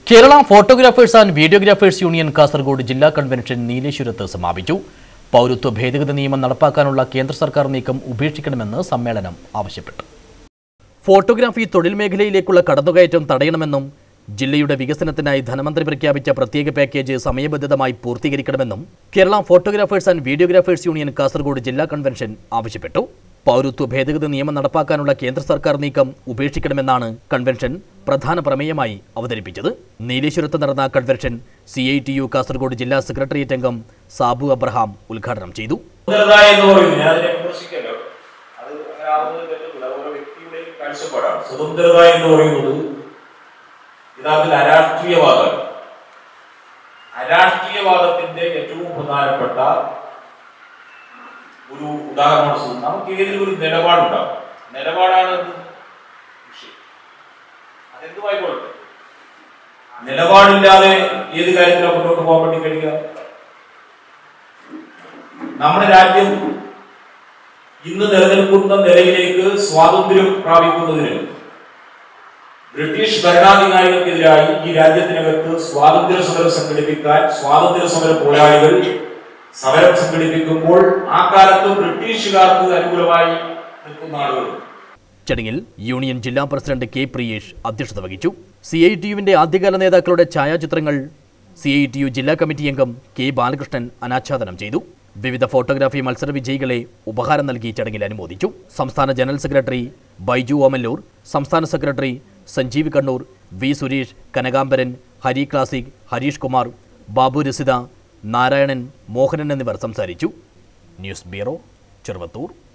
Kerala photographers and videographers union Kasaragod ജില്ലാ convention നീലേശ്വരത്ത് സമാപിച്ചു പൗരത്വ ഭേദഗതി നിയമം നടപ്പാക്കാനുള്ള കേന്ദ്ര സർക്കാർ നീക്കം ഉപേക്ഷിക്കണമെന്ന് സമ്മേളനം ആവശ്യപ്പെട്ടു ഫോട്ടോഗ്രാഫി തൊഴിൽ മേഖലയിലേക്കുള്ള കടന്നുകയറ്റം തടയണമെന്നും ജില്ലയുടെ വികസനത്തിനായി ധനമന്ത്രി പ്രഖ്യാപിച്ച പ്രത്യേക പാക്കേജ് സമയബന്ധിതമായി പൂർത്തീകരിക്കണമെന്നും Kerala photographers and videographers union Kasaragod ജില്ലാ കൺവെൻഷൻ ആവശ്യപ്പെട്ടു പൗരത്വ ഭേദഗതി നിയമം നടപ്പാക്കാനുള്ള കേന്ദ്ര സർക്കാർ നീക്കം ഉപേക്ഷിക്കണമെന്നാണ് കൺവെൻഷൻ പ്രധാന പ്രമേയമായി അവതരിപ്പിച്ചത് നീലേശ്വരത്ത് നടന്ന convention C I T U Kasaragod ജില്ലാ സെക്രട്ടേറിയറ്റ് അംഗം സാബു അബ്രഹാം ഉദ്ഘാടനം ചെയ്തു സ്വതന്ത്രത എന്ന് പറയുന്നത് ഞാൻ അതിനെ വിമർശിക്കല്ലോ അത് അങ്ങനെ ആവുന്നത് പറ്റത്തില്ല അത് ഓരോ വ്യക്തിയുടെയും കാഴ്ചപ്പാടാണ് സ്വതന്ത്രത എന്ന് പറയുന്നത് യഥാർത്ഥത്തിൽ അരാഷ്ട്രീയവാദമാണ് അരാഷ്ട്രീയവാദത്തിന്റെ ഏറ്റവും പ്രധാനപ്പെട്ട ഒരു ഉദാഹരണമാണ് സുഹൃത്ത്. നമുക്ക് ഏതെങ്കിലും ഒരു നിലപാടുണ്ടാവും നിലപാടാണ് എന്ത്? വിഷയം അതെന്തുമായിക്കോട്ടെ നിലപാടില്ലാതെ ഏത് കാര്യത്തിലാണ് മുന്നോട്ട് പോകാൻ വേണ്ടി കഴിയുക നമ്മുടെ രാജ്യം ഇന്ന് നിലനിൽക്കുന്ന നിലയിലേക്ക് സ്വാതന്ത്ര്യം പ്രാപിക്കുന്നതിന് ബ്രിട്ടീഷ് ഭരണാധികാരികൾക്കെതിരായി ഈ രാജ്യത്തിനകത്ത് സ്വാതന്ത്ര്യ സമരം സംഘടിപ്പിക്കാൻ സ്വാതന്ത്ര്യ സമര പോരാളികൾ സമരം സംഘടിപ്പിക്കുമ്പോൾ ആ കാലത്ത് ബ്രിട്ടീഷുകാർക്ക് അനുകൂലമായി നിൽക്കുന്ന ആളുകൾ ചടങ്ങിൽ യൂണിയൻ ജില്ലാ പ്രസിഡന്റ് കെ പ്രിയേഷ് അധ്യക്ഷത വഹിച്ചു സി ഐ ടി യുവിന്റെ ആദ്യകാല നേതാക്കളുടെ ഛായാചിത്രങ്ങൾ സി ഐ ടി യു ജില്ലാ കമ്മിറ്റി അംഗം കെ ബാലകൃഷ്ണൻ അനാച്ഛാദനം ചെയ്തു വിവിധ ഫോട്ടോഗ്രാഫി മത്സര വിജയികളെ ഉപഹാരം നൽകി ചടങ്ങിൽ അനുമോദിച്ചു സംസ്ഥാന ജനറൽ സെക്രട്ടറി ബൈജു ഓമല്ലൂർ സംസ്ഥാന secretary Sanjeev Kannur V Suresh Kanakambaran Hari Classic Harish Kumar Babu Rasitha Narayanan Mohanan എന്നിവർ സംസാരിച്ചു ന്യൂസ് ബ്യൂറോ ചെറുവത്തൂർ